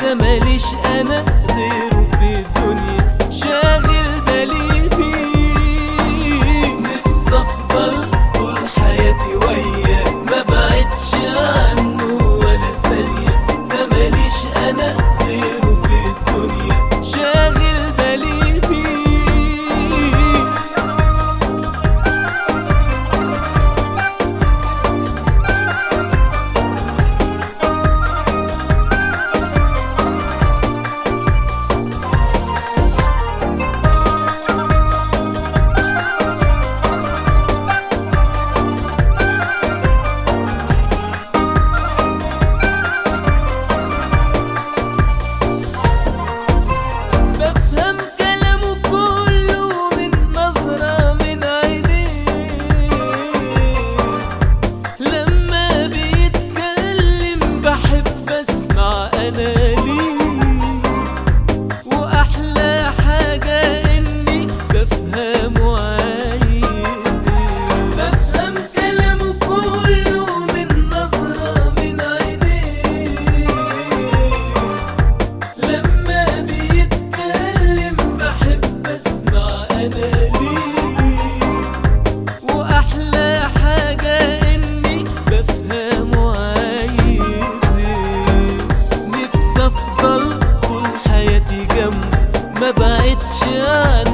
ده ماليش انا غيره في الدنيا شاغل بالي بيه نفسي افضل طول حياتي وياه ما بعدش عنه ولا ثانية ده ماليش انا غيره في الدنيا شاغل بالي بيه بفهم كلامه كله من نظرة من عينيه لما بيتكلم بحب اسمع انا ليه واحلى حاجة اني بفهمه عايز ايه بفهم كلامه كله من نظرة من عينيه لما بيتكلم بحب اسمع انا ليه واحلى حاجة اني بفهمه عايز ايه نفسي افضل طول حياتي جنبه ما بعدش عنه